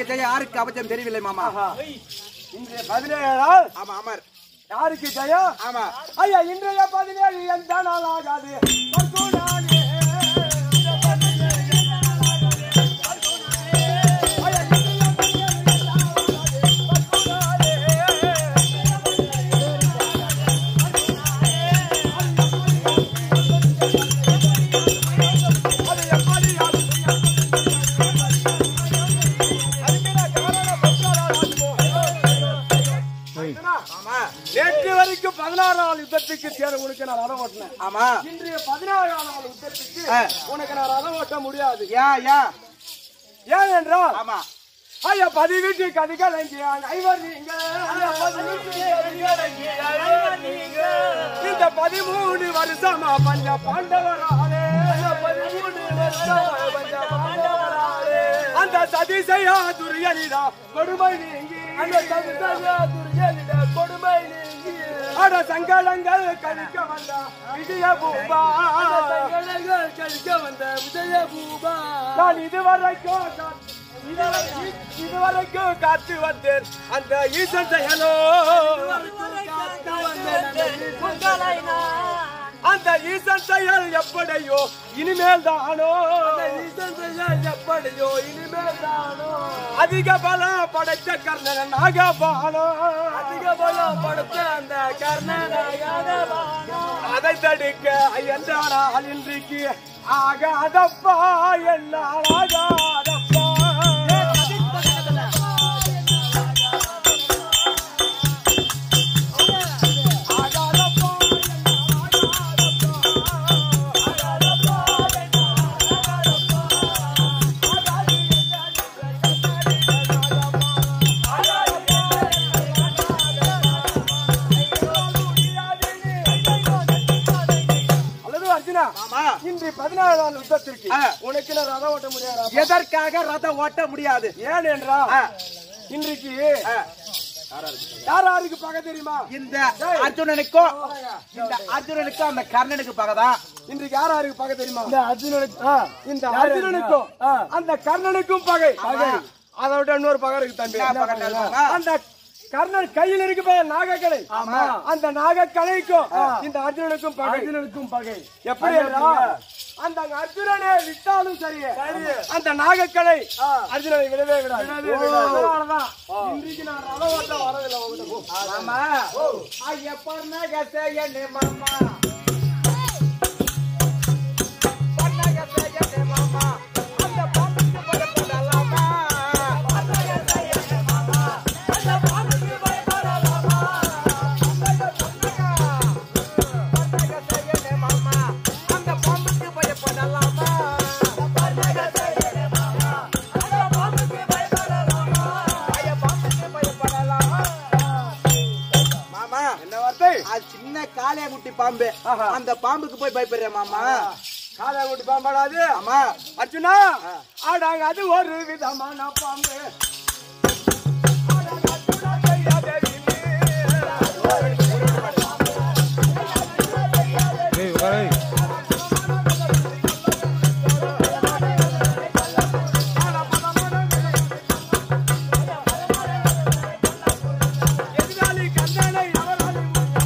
யாருக்கு ஜெயம் யாருக்கு அபஜம் தெரியவில்லை மாமா ஆஹா. இன்றைய பதினேழு நாள் ஆமா அமர் யாருக்கு ஜெயம் ஆமா ஐயா இன்றைய பதினேழு எந்த நாள் ஆகாது பர்குணானே. இந்த பதினேழு எந்த நாள் ஆகாது? பர்குணானே. ஐயா, இன்றைய பதினேழு எந்த நாள் ஆகாது? பர்குணானே. அது எப்படி ஆகும்? அதுக்கு காரணம் பெற்றாரால் ஆமா நேற்று வரைக்கும் பதினாறாம் நாள் யுத்தத்துக்கு சேர உனக்கு நான் ரதம் ஓட்டினேன் ஆமா இன்றைய பதினாறாம் நாள் யுத்தத்துக்கு ஆ. உனக்கு நான் ரதம் ஓட்ட முடியாது யா யா ஏன் என்றால் ஆமா ஐயா பதிவீட்டு கதிகள் ஐவர் நீங்க ஐயா, பதிவீட்டு கதிகள் ஐவர் நீங்க. இந்த பதிமூணு வருஷமா பஞ்ச பாண்டவராலே பதிமூணு வருஷமா பஞ்ச பாண்டவராலே அந்த சதிசையா துரியனிடா கொடுமை நீங்கி அந்த சதிசையா துரியனிடா கொடுமை நீங்கி அட சங்கடங்கள் கழிக்க வந்த விஜய பூபா சங்கடங்கள் கழிக்க வந்த விஜய பூபா நான் இதுவரைக்கும் நான் இதுவரை- இதுவரைக்கும் காத்து வந்தேன் அந்த ஈசன் செயலோ அந்த ஈசன் செயல் எப்படியோ இனிமேல் தானோ ஈசன் செயல் எப்படியோ இனிமேல் தானோ அதிக பலம் படைத்த கர்ணன் நாகபானோ அதிக பலம் படைத்த அந்த கர்ணன் அதை தடுக்க என்றால் இன்றைக்கு ஆகாதப்பா என்னால் ஆகாதப்பா ஆகாதப்பா அல்லது அர்ஜுனா ஆமா இன்று பதினாறு நாள் யுத்தத்திற்கு ஆ. உனக்கு நான் ரதம் ஓட்ட முடியாது எதற்காக ரதம் ஓட்ட முடியாது ஏன் என்றால் ஆ. இன்றைக்கு ஆ. யார் யாருக்கு பார்க்க தெரியுமா இந்த அர்ஜுனனுக்கும் இந்த அர்ஜுனனுக்கும் அந்த கர்ணனுக்கு பகதான் இன்றைக்கு யார் யாருக்கு பார்க்க தெரியுமா இந்த அர்ஜுனனுக்கு இந்த அர்ஜுனனுக்கும் அந்த கர்ணனுக்கும் பகை ஆமா. அதை விட இன்னொரு பகை இருக்கு தம்பி என்ன பகை தெரியுமா? அந்த கர்ணன் கையில் இருக்கு பாரு நாகக்கலை ஆமா. அந்த நாகக்கலைக்கும் இந்த அர்ஜுனனுக்கும் பகை அர்ஜுனனுக்கும் பகை எப்படி என்றால் அந்த அர்ஜுனனை விட்டாலும் சரி அந்த நாகக்கலை அர்ஜுனனை விடவே விடாது அதனாலதான் இன்றைக்கு நான் ரதம் ஓட்ட வரதில்லை உங்ககிட்ட. மாமா ஐயப்பா கசையனே மாமா பண்ணக செய்யனே மாமா அந்த பாம்புக்கு பயப்படலாமா பண்ணக செய்யனே மாமா அந்த பாம்புக்கு பயப்படலாமா பண்ணக செய்யனே மாமா அந்த பாம்புக்கு பயப்படலாமா பண்ணக செய்யனே மாமா அந்த பாம்புக்கு பயப்படலாமா ஐய பாம்புக்கு பயப்படலாமா மாமா என்ன வார்த்தை அது சின்ன காளைய குட்டி பாம்பு ஆஹா. அந்த பாம்புக்கு போய் பயப்படுறேன் மாமா காலை விட்டு பாம்பாடாது ஆமா அர்ஜுனா ஆடாங்க அது ஒரு விதமான பாம்பு ஆடாங்க அர்ஜுனா தெரியாத வில்லு. எதிராளி கந்தனை அவராளி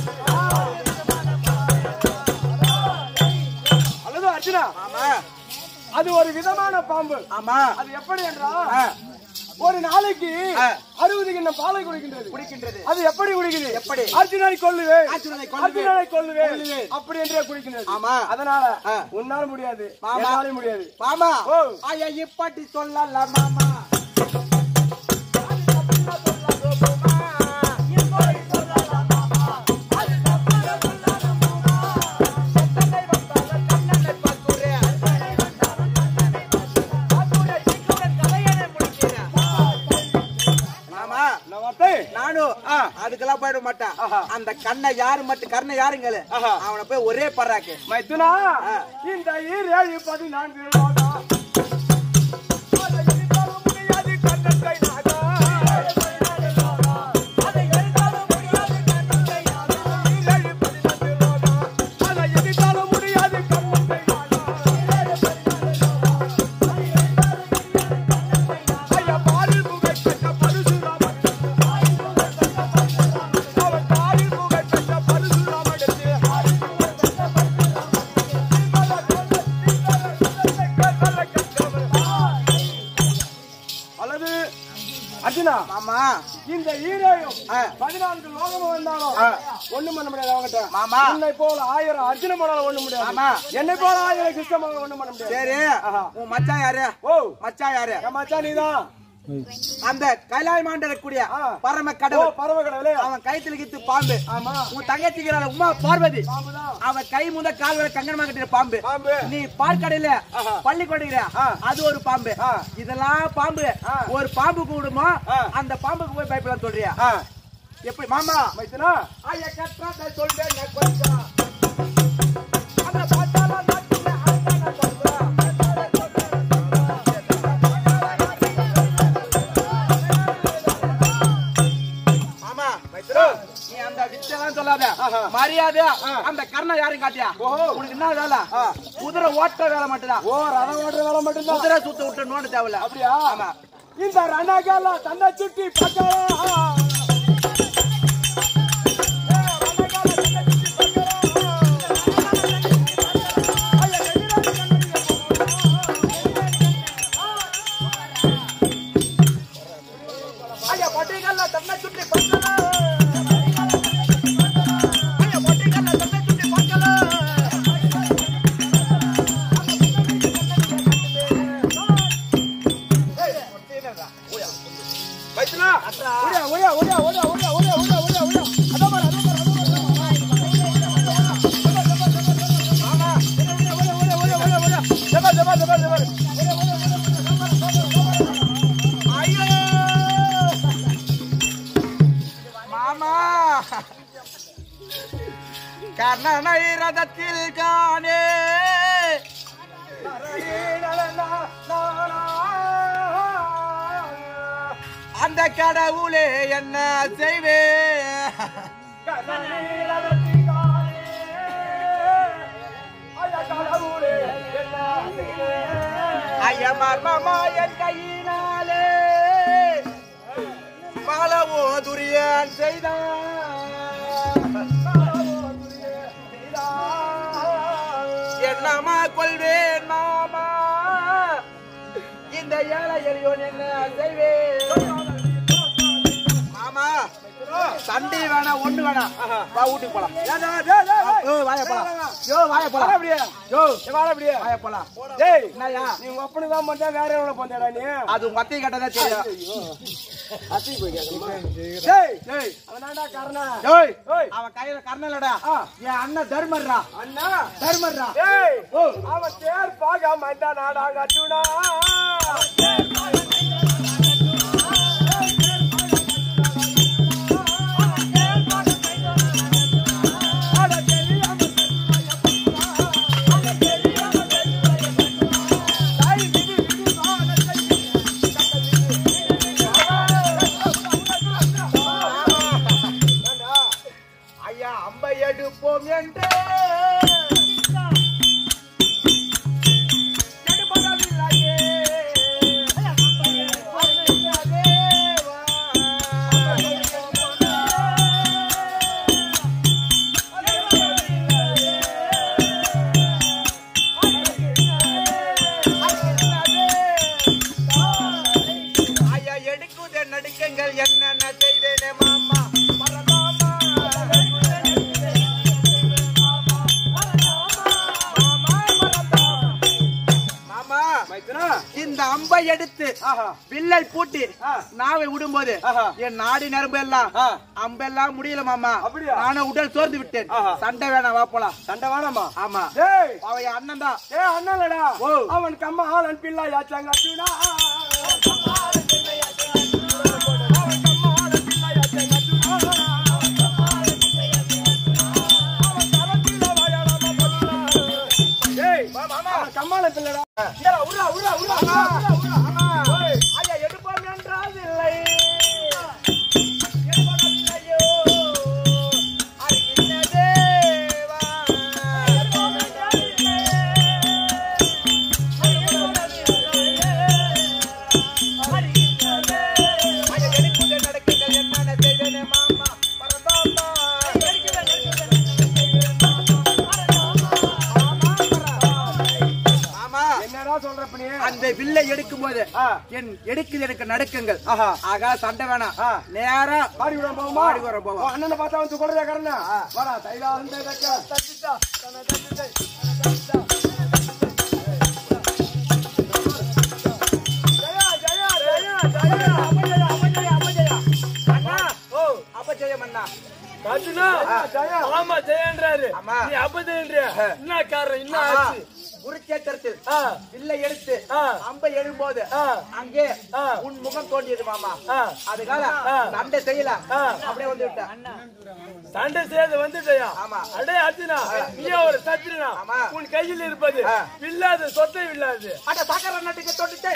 அல்லது அர்ஜுனா மாமா அது ஒரு விதமான பாம்பு ஆமா அது எப்படி என்றால் ஆ, ஒரு நாளைக்கு ஆ. அறுபது கிண்ணம் பாலை குடிக்கின்றது குடிக்கின்றது அது எப்படி குடிக்குது எப்படி? அர்ஜுனனை கொல்லுவேன் அர்ஜுனனை கொல்லுவேன். அர்ஜுனனை கொல்லுவேன் கொல்லுவேன். அப்படி என்றே குடிக்கின்றது ஆமா. அதனால ஆ. உன்னால முடியாது மாமா. என்னால முடியாது மாமா ஓ. ஐயா இப்படி சொல்லல மாமா மாமா என்ன வார்த்தை நானும் ஆ. அதுக்கெல்லாம் போயிட மாட்டான் ஆஹா. அந்த கண்ணை யாரு மட்டும் கண்ணை யாருங்கள ஆஹா. அவனை போய் ஒரே பர்றாக்கு மைத்துனா ஆ. இந்த ஈரேழு பதினான்கு லோகா. அதை எதிர்த்தாலும் முடியாது கண்ணத்தை நாகா. ஈரேழு பதினான்கு லோகா. அதை எதிர்த்தாலும் முடியாது கண்ணத்தை நாகா. ஐயா, பாலில் புகை ஆ. இந்த ஈரையும் ஆ. பதினான்கு லோகமும் வந்தாலும் ஆ. ஒண்ணும் பண்ண முடியாது அவங்ககிட்ட மாமா. உன்னை போல ஆயிரம் அர்ஜுன போனாலும் ஒண்ணும் முடியாது மாமா. என்னை போல ஆயிரம் கிருஷ்ண போனாலும் ஒண்ணும் பண்ண முடியாது சரி ஆஹா. உன் மச்சான் யாரு ஓ மச்சான் யாரு என் மச்சான் நீதான் அந்த கைலாயமாண்ட இருக்கக்கூடிய ஆ. பரம ஓ கடவுள் பரவ கடவுளே அவன் கைத்துல கித்து பாம்பு ஆமா உன் தங்கச்சிக்கிறாள் உமா பார்வதி பாம்புதான் அவன் கை முத கால் வரை கங்கணமா கட்டின பாம்பு பாம்பு நீ பால்கடையில ஆஹா. பள்ளி கொடுக்கிற ஆ. அது ஒரு பாம்பு ஆ. இதெல்லாம் பாம்பு ஆ. ஒரு பாம்பு கூடுமோ ஆ. அந்த பாம்புக்கு போய் பயப்படலாம் சொல்றியா ஆ எப்படி மாமா மைத்தனா ஐயா கற்றாத சொல்றேன் நான் கொஞ்சம். அந்த பாட்டால நாட்டுல அழகா நான் சொல்றேன். மாமா மைத்தனா நீ அந்த வித்தெல்லாம் சொல்லாத ஆஹா. மரியாதை ஆ. அந்த கர்ணம் யாரும் காட்டியா ஓஹோ. உனக்கு என்ன வேலை ஆ. குதிரை ஓட்ட வேலை மட்டும்தான் ஓ ரதம் ஓடுற வேலை மட்டும்தான் குதிரை சுத்த விட்டு நோண்ட தேவையில்ல அப்படியா ஆமா இந்த ரணகால தன்னை சுற்றி பார்க்கலாம் ஐயா பட்டிகள்ல தன்னை சுற்றி பார்க்கலாம் ஐயா பட்டிகள்ல தன்னை சுற்றி பார்க்கலாம் மைத்துனா ஓடியா ஓடியா ஓடியா ஓடியா ஓடியா ஓடியா ஓடியா ஓடியா ஓடியா அதான் பாரு அதான் பாரு அதான் பாரு, அதான் பாரு ஆமா ஓடியா ஓடியா ஓடியா ஓடியா ஓடியா ஜபா ஜபா ஜபா ஜபா ஐயோ மாமா கர்ணனை ரதத்தில் காணே அந்த கடவுளே என்ன செய்வே ஐயமர்மமா என் கையினாலே பலவோ துரியன் செய்தான் என்னமா கொள்வேன் மாமா இந்த ஏழை எளியோன் என்ன செய்வேன் மாமா சண்டை வேணாம் ஒண்ணு வேணாம் வா வீட்டுக்கு போலாம் யோ வாய போலாம் யோ வாய போலாம் அப்படியே யோ அப்படியே வாய போலாம் டேய் என்னய்யா நீ உங்க அப்பனு தான் பண்ணா வேற எவ்வளவு பண்ணடா நீ அது உங்க அத்தையை கேட்டதா தெரியும் டேய் டேய் அவனாடா காரணா டேய் ஏய் அவன் கையில கர்ணலடா ஆ. என் அண்ணன் தர்மர்ரா அண்ணா தர்மர்ரா டேய் ஓ அவன் தேர் பாக மாட்டா நாடா கட்டுடா ஐயா அம்பை எடுப்போம் என்று எடுபடவில்லையே. தேவா. ஐயா எடுக்குதே நடுக்கங்கள் என்னென்ன செய்தேனே மாமா மறந்தாமா மாமா மைத்துனா இந்த அம்பை எடுத்து ஆஹா வில்லை பூட்டி ஆ. நாவை விடும்போது ஆஹா. என் நாடி நரம்பு எல்லாம் ஆ. அம்பெல்லாம் முடியல மாமா அப்படியா? நானும் உடல் சோர்ந்து விட்டேன் ஆஹா. சண்டை வேணாம் வா போலாம் சண்டை வேணாமா ஆமா டேய் அவன் என் அண்ணன் தான் ஏ அண்ணலடா ஓ. அவன் கம்மா ஆளன் பிள்ளை யாச்சாங்க அச்சுடா கம்மாள பிள்ளடா உடா உடா உடா உடா ஐயா எடுப்போம் என்றால் இல்லை எடுப்பதில்லையோ. அருகின்ற தேவா. வில்லை எடுக்கும் போது ஆ. என் எடுக்குது எனக்கு நடுக்கங்கள் ஆஹா. ஆகா சண்டை வேணாம் ஆ. நேரா மாடி விட போகுமா மாடி விட போவோம். உன் அண்ணனை பார்த்தா வந்து கொடுறா கரணா வாடா தைலா வந்து தக்க தச்சிட்டா தன தச்சிட்டா தன தச்சிட்டா ஜெயா ஜெயா ஜெயா ஜெயா அபஜய அபஜய அபஜய அண்ணா ஓ அபஜயம் அண்ணா பாத்துனா ஜெயா ஆமா ஜெயன்றாரு ஆமா. நீ அப்பதேன்றியா என்ன காரணம் என்ன ஆ, ஆச்சு குருச்சேத்திரத்தில் ஆ, வில்லை எடுத்து ஆ. அம்பை எழும்போது ஆ. அங்கே ஆ. உன் முகம் தோன்றியது மாமா ஆ. அதுக்காக ஆ. சண்டை செய்யல ஆ. அப்படியே வந்து விட்டேன் சண்டை செய்து வந்துட்டயா ஆமா. அடே அர்ஜுனா நீயே ஒரு சத்திரனா ஆமா. உன் கையில் இருப்பது ஆ. வில்லாது சொத்தை வில்லாது அட சக்கர நாட்டுக்கு தொட்டுட்டு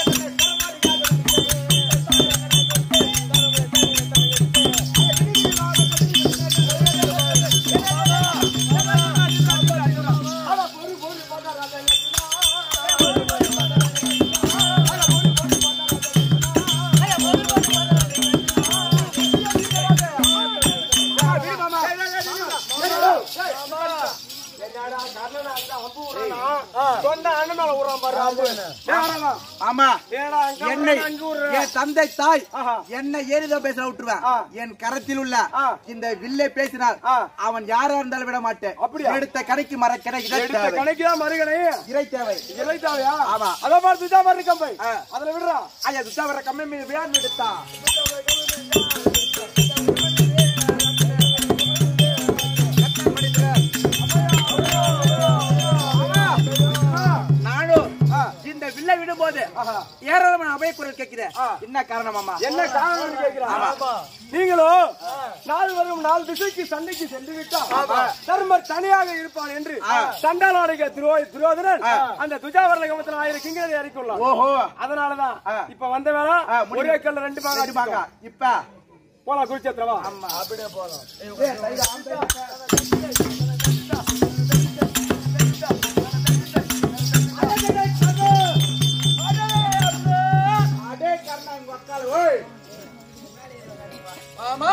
என்னடா கர்ணனா அந்த அம்பு விடுறானா சொந்த அண்ணன் மேல விடுறான் பாரு அம்பு ஏறானா ஆமா ஏடா அங்க என்னை விடுறான், அங்க விடுறான். என் தந்தை தாய் ஆஹா. என்ன ஏறிதான் பேச விட்டுருவேன் ஆ. என் கரத்தில் உள்ள ஆ. இந்த வில்லை பேசினால் ஆ. அவன் யாரா இருந்தாலும் விட மாட்டேன் அப்படியா? எடுத்த கடைக்கு மரக்கடை இறை எடுத்த தேவை. கணக்குதான் மறுகணை இறை தேவை இலைத்தாவையா ஆமா. அத பாரு துஜா பாரு கம்பை ஆ. அதுல விடுறா ஐயா துத்தாவர கம்மி மீது வியான் எடுத்தா நானும் இந்த வில்லை விடும்போது ஏராளமான அபயக்குரல் கேட்கிறேன் என்ன காரணம் அம்மா என்ன காரணம்னு கேக்குறான் நீங்களும் நாள் வரும் நாள் திசைக்கு சண்டைக்கு சென்று விட்டால் தர்மர் தனியாக இருப்பான் என்று சண்டாளாடிக துரோ துரோதனன் அந்த துஜாவரல கமத்தில் ஆயிரம் கிங்கரை அறிக்கொள்ளலாம் ஓஹோ அதனாலதான் ஆ. இப்ப வந்த வேலை ஆ, முடிவு. ஒரே கல்ல ரெண்டு பாகம் ரெண்டு பாக்கா அடிச்சுக்கோ. இப்ப போலாம் குருச்சேத்திரவா அடே கர்ணா உங்க அக்கால ஓய் ஆமா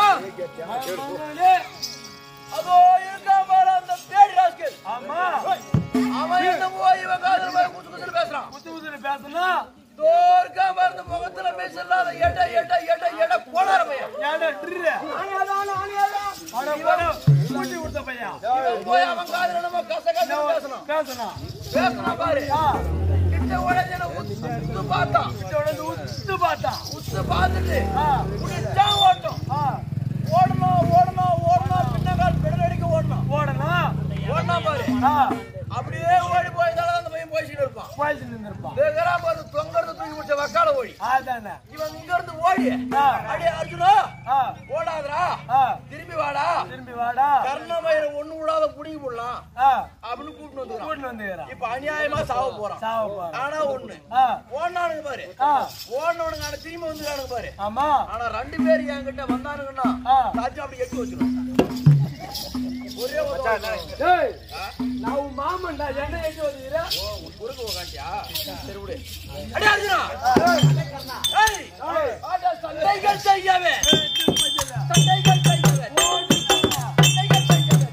அதோ இருக்கா பாரு அந்த பேடி ராஸ்கல் ஆமா அவன் என்ன போய் இவன் காதுல போய் குத்து குத்து பேசுறான் குத்து குத்து பேசுனா தோர்க்கா பாரு இந்த முகத்துல பேசலாத எட எட எட எட போனார பையன் எட ட்ரிர அட போட கூட்டி கொடுத்த பையன் இவன் போய் அவன் காதுல நம்ம கச கச பேசணும் பேசணும் பேசணும் பாரு கிட்ட உடனே உத்து பார்த்தான் கிட்ட உடனே உத்து பார்த்தான் உத்து பார்த்துட்டு முடிச்சா ஓட்டம் ஓடணும் ஓடணும் ஓடணும் பின்னங்கால் பெடல் அடிக்க ஓடணும் ஓடணும் ஓடனா பாரு அப்படியே ஓடி போயதால அந்த பையன் போயிட்டு இருப்பான் போயிட்டு இருப்பான் வேகரா பாரு தொங்கறது தூக்கி முடிச்ச வக்கால ஓடி அதானே இவன் இங்க இருந்து ஓடி அடே அர்ஜுனா ஓடாதடா திரும்பி வாடா திரும்பி வாடா கர்ணமயிர ஒண்ணு விடாத புடிங்கி போடலாம் அப்படின்னு கூட்டிட்டு வந்து கூட்டிட்டு வந்து இப்ப அநியாயமா சாவ போறான் சாவ போறான் ஆனா ஒண்ணு ஓடினானுங்க பாரு ஓடினவனுங்க ஆனா திரும்பி வந்துருக்கானுங்க பாரு ஆமா ஆனா ரெண்டு பேர் என்கிட்ட வந்தானுங்கன்னா ராஜா அப்படி எட்டு வச்சிடும் ஒரே ஒரு டேய் நான் உன் மாமன்டா என்ன ஏற்றி வந்துக்கிறா குறுக்கு உக்காண்டியா சரி விடு அடி அர்ஜுனா ஏய் ஆடா சண்டைகள் செய்யவே சண்டைகள் செய்யவே சண்டைகள் செய்யவே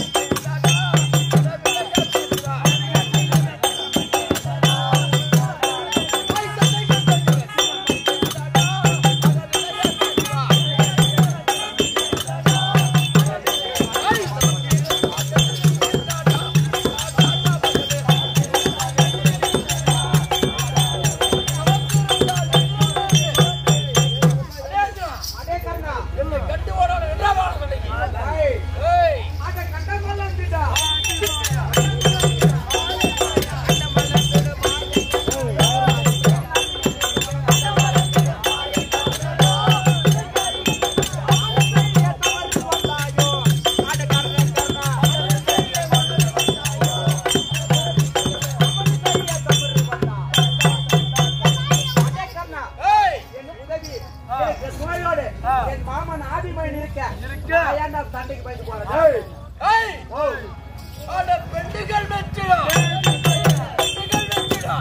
அடே கர்ணா என்ன கட்டு ஓடாத என்ன வாழ சண்டைக்கு ஏய் ஏய் அட கண்டமல்ல கிட்டா அடே கர்ணா ஏய் என் உதவி எனக்கு சுமையோடு என் மாமன் ஆதிமன் இருக்க இருக்க. நான் ஏன்டா சண்டைக்கு போயிட்டு போறேன் ஏய் அட பெண்டுகள் வெச்சிடா பெண்டுகள் வெச்சிடா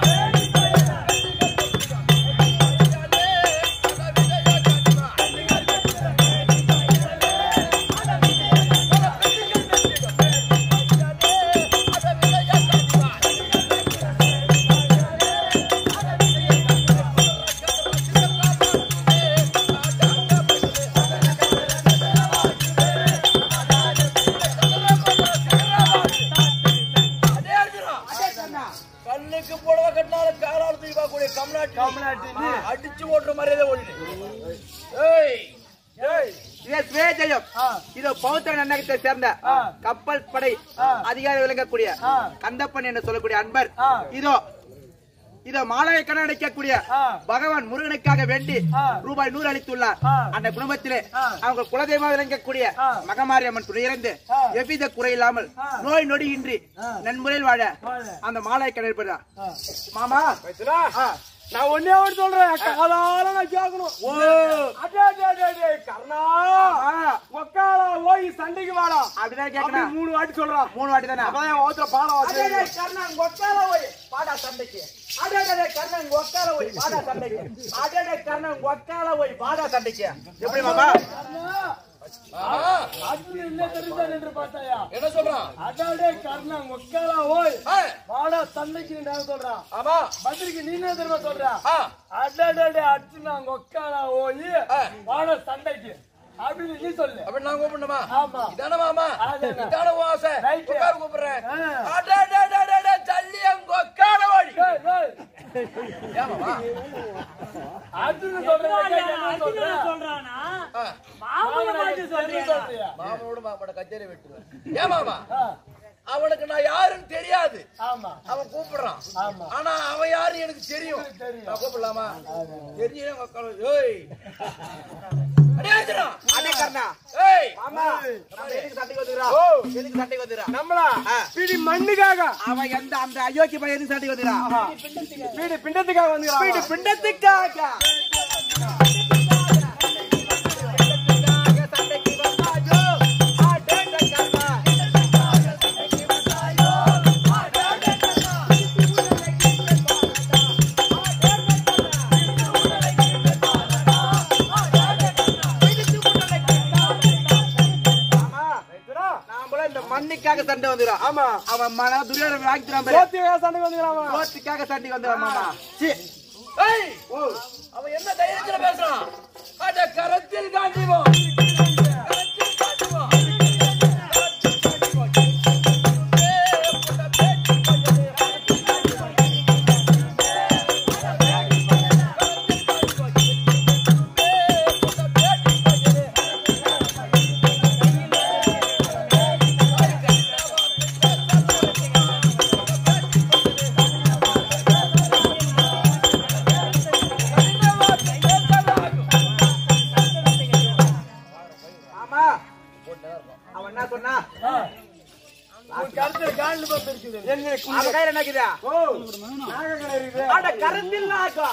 எஸ் வேஜயம் இதோ பௌத்திர நன்னகத்தை சேர்ந்த கப்பல் படை அதிகாரி விளங்கக்கூடிய கந்தப்பன் என்று சொல்லக்கூடிய அன்பர் இதோ இதோ மாலையை கண்ணடைக்கக்கூடிய பகவான் முருகனுக்காக வேண்டி ரூபாய் நூறு அளித்துள்ளார் அந்த குடும்பத்திலே அவங்க குலதெய்வம் விளங்கக்கூடிய மகமாரியம்மன் துணையிறந்து எவ்வித குறையில்லாமல் நோய் நொடியின்றி நன்முறையில் வாழ அந்த மாலை கடைபிடிப்பதா மாமா ஆ. நான் ஒன்னே ஒன்று சொல்றேன் காலால நான் கேட்கணும் ஓ அடே, அடே, அடே, அடே, கர்ணா ஆ. ஒக்காலா ஓய் சண்டைக்கு வாடா அப்படிதான் அப்படி கேட்கணும் மூணு வாட்டி சொல்றான் மூணு வாட்டி தானே அப்பதான் என் ஓத்துல பாடம் அடே, வாசி அடே, கர்ணன் ஒக்கால போய் பாடா சண்டைக்கு அடே, அடே, அடே, கர்ணன் ஒக்கால போய் பாடா சண்டைக்கு அடே, அடே, கர்ணன் ஒக்கால போய் பாடா சண்டைக்கு எப்படி மாமா ஆமா. அது என்ன தெரிஞ்சா என்று பார்த்தாயா என்ன சொல்றான் அடாடே கர்ணா ஒக்காலா ஓய் ஆ, வாடா சண்டைக்கு நான் சொல்றான் ஆமா பதிலுக்கு நீ என்ன தெரியுமா சொல்ற ஆ, அடடடே அர்ஜுனா ஒக்காலா ஓய் ஆ. வாடா சண்டைக்கு அப்படின்னு நீ சொல்லு அப்படி நான் கூப்பிடணுமா ஆமா இதான மாமா அதானே. இதான உன் ஆசை Right. உட்காரு கூப்பிடுறேன் ஆ. அடடடடடட, தள்ளி அங்க உட்கார வாடி ஏய், ஏய், ஏன் மாமா அர்ஜுனா சொல்றேன் சொல்றானா ஆ, சொல்றியா மாமாவோட மாமாவோட கச்சேரி வெட்டுவேன் ஏன் மாமா ஆ, அவனுக்கு நான் யாருன்னு தெரியாது ஆமா அவன் கூப்பிடுறான் ஆமா ஆனா அவன் யாரு எனக்கு தெரியும் தெரியும். நான் கூப்பிடலாமா தெரியும் உட்காரு. ஏய் அடே ஆஜரா. அடே கர்ணா ஏய் மாமா நம்ம எதுக்கு சண்டைக்கு வந்துக்கிறா ஓ. எதுக்கு சண்டைக்கு வந்துக்கிறா நம்மளா ஆ. பிடி மண்ணுக்காக அவன் எந்த அந்த அயோக்கிய பையன் எதுக்கு சண்டைக்கு வந்துக்கிறா வீடு பிண்டத்துக்காக வீடு வந்துக்கிறான் பிண்டத்துக்காக சண்டைக்கு வந்தாயோ அடே கர்ணா நாமளும் இந்த மண்ணுக்காக சண்டை வந்துடும் ஆமா அவன் மன துரியோதனை வாங்கி தரான் பாரு. சோத்துக்காக சண்டைக்கு வந்துக்கிறான் கோர்ட்டுக்காக சண்டைக்கு வந்துடும் மாமா சீ. ஏய் அவன் என்ன தைரியத்துல பேசுறான் அட கரத்தில் காண்டிவோம் கரத்தில் காண்டிவோம் கரத்தில் காண்டிவோம் ஏய், புட்ட பேச்சு கொஞ்சமே. கரத்தில் காண்டிவோம். கரத்தில் காண்டிவோம். ஏய், புட்ட பேச்சு கொஞ்சமே. ஆமா அவன் என்ன சொன்னா கருத்து காலில் பார்த்து இருக்குது என்ன அவன் கையில என்ன இருக்குதா? ஓ நாகக்கடை இருக்குது அட கரத்தில் நாகா.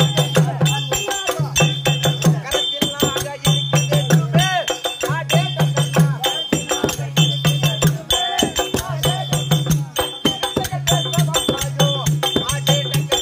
கரத்தில் நாகா இருக்குது தும்பே. அடே கர்ணா. அடே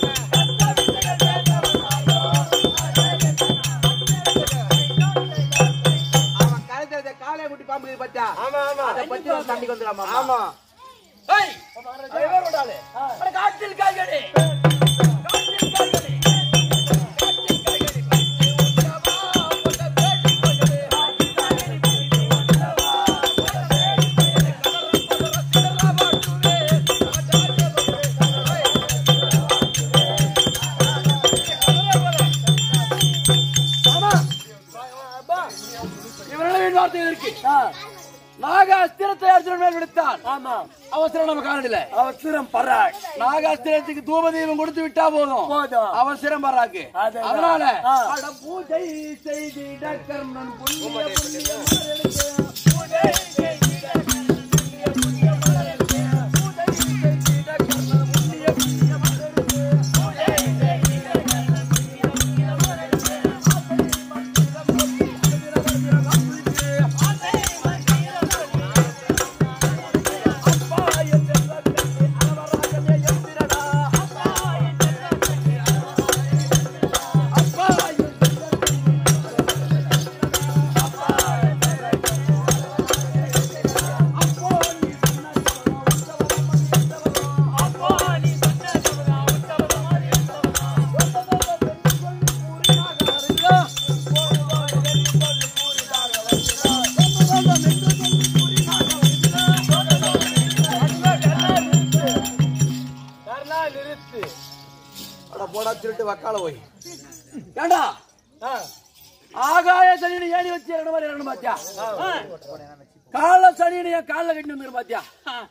அவன் கழுத்துல காலை முட்டி பாம்பு இருக்குது பாத்தியா? ஆமா ஆமா அதை பத்தி ஒரு சண்டைக்கு வந்துடுறான் மாமா. ஆமா ஏய், அது வேற ஒரு ஆளு. அட காட்டில் காய்கறி. காட்டில் காய்கறி. காட்டில் காய்கறி. உச்சமா, புட்ட பேச்சு கொஞ்சமே. காட்டில் காய்கறி. உச்சமா, புட்ட பேச்சு கொஞ்சமே. கலரம் பலர சிதறா மாட்டுவே. ராஜாஜே பகவே. ஏய். இவர்களின் வார்த்தைகள் இருக்கு நாக அஸ்திரத்தை அர்ஜுனன் மேல் விடுத்தான் ஆமா அவசரம் நம்ம காரணம் இல்ல அவசரம் பராக் நாகாஸ்திரத்துக்கு தூப தீபம் கொடுத்து விட்டா போதும் போதும். அவசரம் பராக்கு அதுதான். அதனால ஆ. அட பூஜை செய்திட கர்ணன் புண்ணிய புண்ணிய மலருக்கு. பூஜை செய்திட கர்ணன் புண்ணிய புண்ணிய மலருக்கு. பூஜை செய்திட கர்ணன் புண்ணிய புண்ணிய மலருக்கு. பூஜை செய்திட கர்ணன் புண்ணிய புண்ணிய மலருக்கு. ஆசை மந்திரம் சொல்லி அழுகிற வருகிற நம்பிக்கை. ஆசை மந்திரம் சொல்லி அப்பா என் செல்வக்கண்ணே அளவராகவே எந்திரடா. அப்பா என் செல்வக்கண்ணே அளவராகவே எந்திரடா. அப்பா என் செல்வக்கண்ணே அப்போ நீ சொன்ன சபதம் உற்சவம் மதியந்தவனா. அப்போ நீ சொன்ன சபதம் உற்சவம் மதியந்தவனா. ஒன்பதாவது பெண் சொல்லி கூறினாக வருகிறா. ஒன்பதாவது பெண் சொல்லி கூறினாக வருகிறா. ஒன்பதாவது பெண் சொல்லி கூறினாக வருகிறா. ஒன்பதாவது பெண் சொல்லி கர்ணா நிறுத்து அட போடா திருட்டு வக்கால போய் ஏண்டா ஆ, ஆகாய சனியை ஏணி வச்சு இறங்க மாதிரி இறங்கணும் பாத்தியா கால சனியை என் காலில் கட்டி வந்துரு பாத்தியா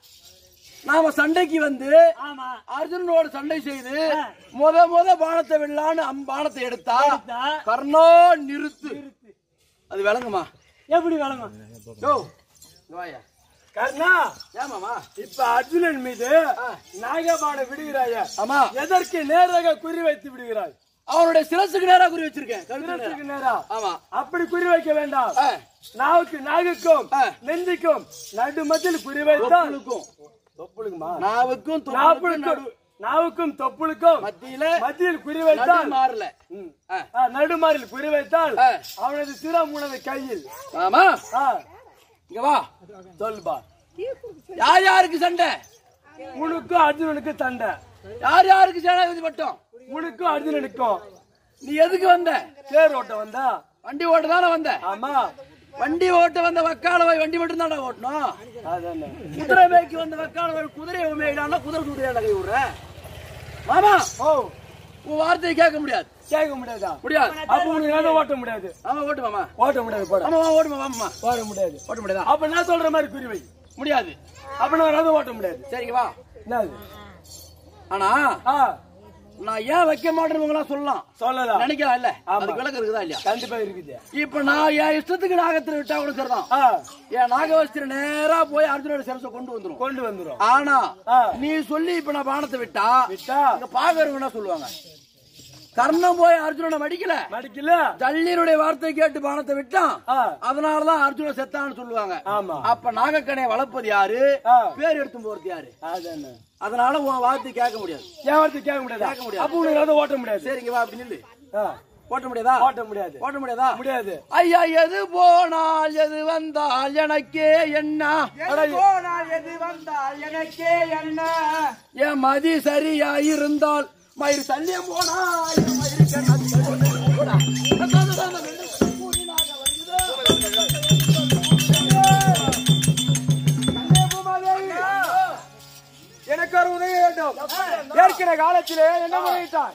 நாம சண்டைக்கு வந்து ஆமா அர்ஜுனனோட சண்டை செய்து முத முத பானத்தை விடலான்னு அம் பானத்தை எடுத்தா எடுத்தா. கர்ணோ நிறுத்து அது விளங்குமா எப்படி வழங்கும் யோ இங்க வாயா. கர்ணா ஏமாமா இப்ப அர்ஜுனன் மீது நாகபான விடுகிறாய ஆமா எதற்கு நேராக குறி வைத்து விடுகிறாய் அவனுடைய சிரசுக்கு நேரா குறி வச்சிருக்கேன் கழுத்துக்கு நேரா. சிரசுக்கு நேரா ஆமா அப்படி குறி வைக்க வேண்டாம் ஆ, நாவுக்கு நாகுக்கும் ஆ. நெஞ்சிக்கும் நடு மத்தியில் குறி வைத்தால் தொப்புளுக்கும் தொப்புளுக்குமா நாவுக்கும் தொப்புளுக்கும் நாப்புளுக்கும் நடு- நாவுக்கும் தொப்புளுக்கும் மத்தியில மத்தியில் குறி நடு வைத்தால் மாறல ம். ஆ, ஆ, நடுமாறில் குறி வைத்தால் ஆ. அவனது சிரம் உனது கையில் ஆமா ஆ, இங்க வா சொல்லுப்பா யார் யாருக்கு சண்டை உனக்கும் அர்ஜுனனுக்கு சண்டை யார் யாருக்கு சேனாதிபதி பட்டம் உனக்கும் அர்ஜுனனுக்கும் நீ எதுக்கு வந்த தேர் ஓட்ட வந்தா வண்டி ஓட்ட தானே வந்த ஆமா வண்டி ஓட்ட வந்த வக்கால போய் வண்டி மட்டும் தானே ஓட்டணும் அதானே குதிரை மேய்க்கு வந்த வக்கால போய் குதிரையை மேய்டானா குதிரை குதிரையாட கை விடுற மாமா ஓ உன் வார்த்தையை கேட்க முடியாது கேட்க முடியாதா முடியாது அப்ப உனக்கு எதுவும் ஓட்ட முடியாது ஆமா ஓட்டு மாமா ஓட்ட முடியாது போட ஆமா ஆமா, ஓட்டு மாமா ஓட்ட முடியாது ஓட்ட முடியாதா அப்ப நான் சொல்ற மாதிரி குறி வை முடியாது அப்ப நான் எதுவும் ஓட்ட முடியாது சரிங்க வா என்னது ஆனா ஆ நான் ஏன் வைக்க மாட்டேன்னு சொல்லலாம் சொல்லலாம் நினைக்கலாம் இல்ல ஆமா. அதுக்கு விளக்கம் இருக்குதா இல்லையா கண்டிப்பா இருக்குது இப்ப நான் என் இஷ்டத்துக்கு நாகத்துல விட்டா கூட சரிதான் ஆ என் நாகவஸ்திர நேரா போய் அர்ஜுனோட சிரசை கொண்டு வந்துரும் கொண்டு வந்துரும் ஆனா ஆ. நீ சொல்லி இப்ப நான் பானத்தை விட்டா விட்டா அங்க பாக்குறவங்க என்ன சொல்லுவாங்க கர்ணம் போய் அர்ஜுனனை மடிக்கல மடிக்கல ஜல்லியனுடைய வார்த்தை கேட்டு பானத்தை விட்டான் ஆ அதனாலதான் அர்ஜுன செத்தான்னு சொல்லுவாங்க ஆமா அப்ப நாகக்கணையை வளர்ப்பது யாரு ஆ. பேர் எடுத்து போறது யாரு அதானே அதனால உன் வார்த்தை கேட்க முடியாது என் வார்த்தை கேட்க முடியாது கேட்க முடியாது. அப்ப உனக்கு எதுவும் ஓட்ட முடியாது சரிங்க வா அப்படின்னு சொல்லு ஆ, ஓட்ட முடியாதா ஓட்ட முடியாது ஓட்ட முடியாதா முடியாது ஐயா எது போனால் எது வந்தால் எனக்கே என்ன எது போனால் எது வந்தால் எனக்கே என்ன என் மதி சரியா இருந்தால் மயிர் சல்லியம் போனா என் மயிருக்கு என்ன போடா. எனக்கு ஒரு உதவி வேண்டும் ஏற்கிற காலத்திலே என்ன பண்ணிட்டான்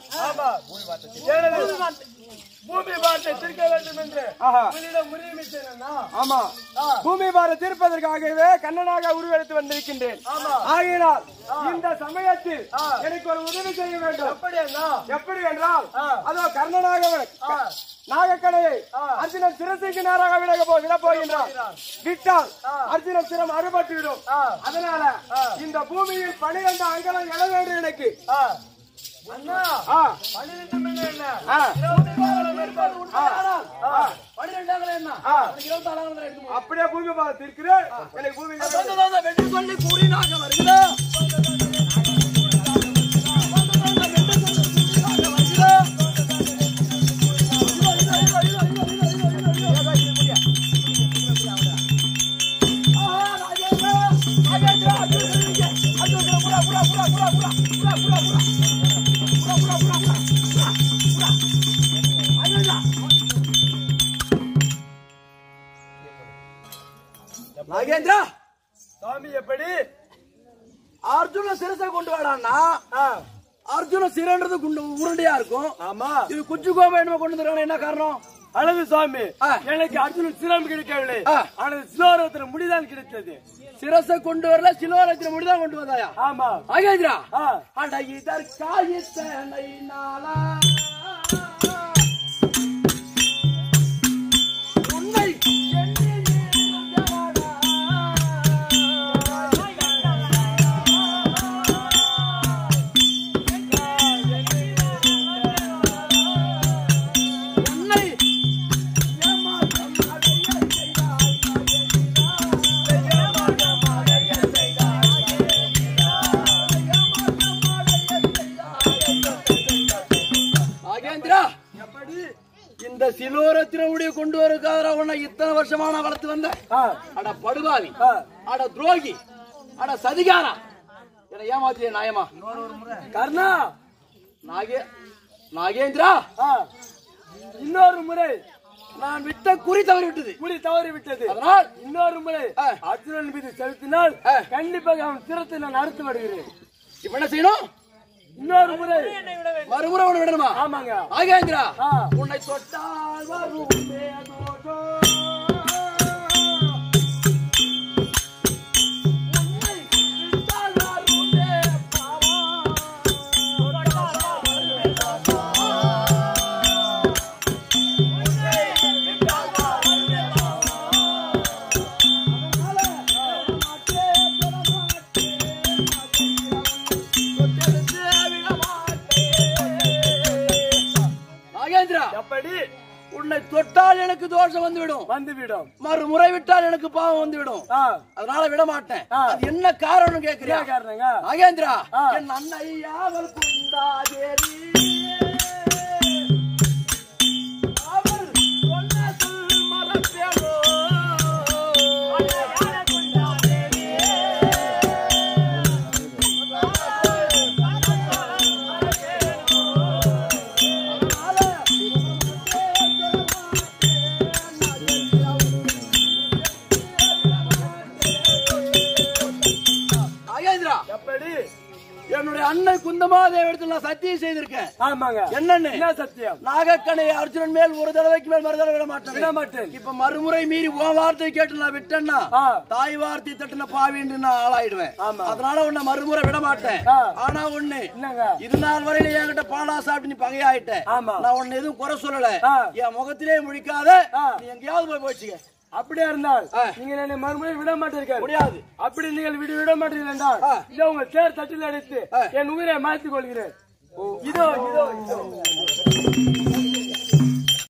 பூமி பாரத்தை தீர்க்க வேண்டும் என்று உன்னிடம் உரிமைத்தேன் ஆமா பூமி பாரத்தை தீர்ப்பதற்காகவே கண்ணனாக உருவெடுத்து வந்திருக்கின்றேன் ஆகையினால் இந்த சமயத்தில் எனக்கு ஒரு உதவி செய்ய வேண்டும் எப்படி என்றால் அதோ கர்ணனாக நாகக்கடையை அர்ஜுனன் சிரசைக்கு நேராக விட போ விட போகின்றான் விட்டால் அர்ஜுனன் சிரம் அறுபட்டு விடும் அதனால இந்த பூமியில் பனிரெண்டு அங்கலம் எழ வேண்டும் எனக்கு அண்ணா பன்னிரெண்டு மில்லியன் என்ன ஆ. பன்னிரெண்டாங்களே என்ன ஆ. எனக்கு இருபத்தாறாங்களே எடுத்து போ. அப்படியே பூமி பாரத்தை இருக்கிறேன் எனக்கு பூமி சொந்த சொந்த வெற்றி சொல்லி கூறினாக வருகிறா நாகேந்திரா சாமி எப்படி அர்ஜுன சிரசை கொண்டு வாடான்னா ஆ, அர்ஜுன சிரன்றது குண்டு உருண்டையா இருக்கும் ஆமா இது குச்சி கோம்பை என்னமோ கொண்டு வந்துருக்காங்க என்ன காரணம் அழகு சுவாமி ஆ. எனக்கு அர்ஜுனன் சிரம் கிடைக்கவில்லை ஆ. ஆனால் சிலோரத்தில் முடிதான் கிடைத்தது சிரசை கொண்டு வரல சிலோரத்தின முடிதான் கொண்டு வந்தாயா ஆமா நாகேந்திரா ஆ. அட இதற்காயித்தனை நாளா உன்னை எண்ணி இருந்தவனா. உன்னை ஏமாற்றம் அடைய செய்தாய் நாகேந்திரா எப்படி இந்த சிலோரத்தினுடைய கொண்டு வரக்காக உன்னை இத்தனை வருஷமா நான் வளர்த்து வந்தேன் ஆ, அட படுகாவி ஆ. அட துரோகி அட சதிகாரா என்ன ஏமாத்திய நாயமா கர்ணா நாகே நாகேந்திரா ஆ, இன்னொரு முறை நான் விட்ட குறி தவறி விட்டது முடி தவறி விட்டது அதனால் இன்னொரு முறை ஆ. அர்ஜுனன் மீது செலுத்தினால் ஆ. கண்டிப்பாக அவன் சிரத்தை நான் அறுத்து விடுகிறேன் இப்ப என்ன செய்யணும் இன்னொரு முறை மறுமுறை உன்னை விடணுமா ஆமாங்க ஆகேந்திரா ஆ. உன்னை தொட்டால் வருமே தோஷம். உன்னை விட்டால் வருமே பாவம். தொட்டால் வருமே தோஷம். உன்னை விட்டால் வருமே பாவம். அதனால தொடமாட்டேன், தொடமாட்டேன், தொட்டெடுத்து விட மாட்டேன். நாகேந்திரா எப்படி உன்னை தொட்டால் எனக்கு தோஷம் வந்துவிடும் வந்துவிடும் மறுமுறை விட்டால் எனக்கு பாவம் வந்துவிடும் ஆ அதனால விட மாட்டேன் ஆ. அது என்ன காரணம் கேக்குறியா என்ன காரணங்க நாகேந்திரா ஆ. என் அண்ணையாவல் குந்தாதேரி அவள் சொன்ன சொல் மறப்பேனோ? நாகேந்திரா எப்படி என்னுடைய அண்ணன் குந்தமாதேவத்தில் நான் சத்தியம் செய்திருக்கேன் ஆமாங்க என்னன்னு என்ன சத்தியம் நாகக்கணை அர்ஜுனன் மேல் ஒரு தடவைக்கு மேல் மறு தடவை விட மாட்டேன் விட மாட்டேன் இப்ப மறுமுறை மீறி உன் வார்த்தை கேட்டு நான் விட்டேன்னா ஆ. தாய் வார்த்தை தட்டுன பாவின்னு நான் ஆளாயிடுவேன் ஆமா. அதனால உன்னை மறுமுறை விட மாட்டேன் ஆ. ஆனா ஒண்ணு என்னங்க இது நாள் வரையில என்கிட்ட பாலா சாப்பிட்டு நீ பகையாயிட்ட ஆமா. நான் உன்னை எதுவும் குறை சொல்லல ஆ. என் முகத்திலே முழிக்காத ஆ. நீ எங்கேயாவது போய் போச்சுக்க அப்படியே இருந்தால் ஆ. நீங்க என்னை மறுமுறை விட மாட்டீர்கள் முடியாது அப்படி நீங்கள் விட விட மாட்டீர்கள் என்றால் ஆ. இதோ உங்கள் தேர் தட்டில் அடித்து ஆ. என் உயிரை மாற்றிக் கொள்கிறேன் இதோ